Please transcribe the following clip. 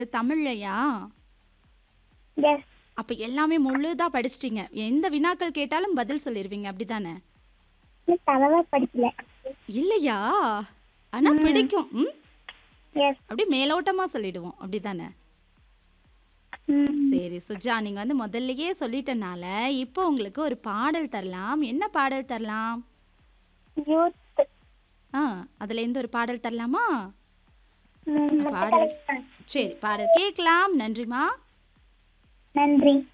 தமிழ்லையா? S அப்ப எல்லாமே முழுதா படிச்சிட்டீங்க. எந்த வினாக்கள் கேட்டாலும் பதில் சொல்லிருவீங்க. அப்படிதானே? தரவா படிக்கல இல்லையா? ஆனா ம். பிடிக்கும். ம். எஸ் அப்படியே மேலோட்டமா சொல்லிடுவோம். அப்படிதானே? சரி சுஜா, நீங்க வந்து முதல்லயே சொல்லிட்டனால, இப்போ உங்களுக்கு ஒரு பாடல் தரலாம். என்ன பாடல் தரலாம்? யூத் ஆ, அதுல இருந்து ஒரு பாடல் தரலாமா? ம், பாடல். கரெக்ட் தான். சரி, பாடல் கேட்கலாம். நன்றிமா. நன்றி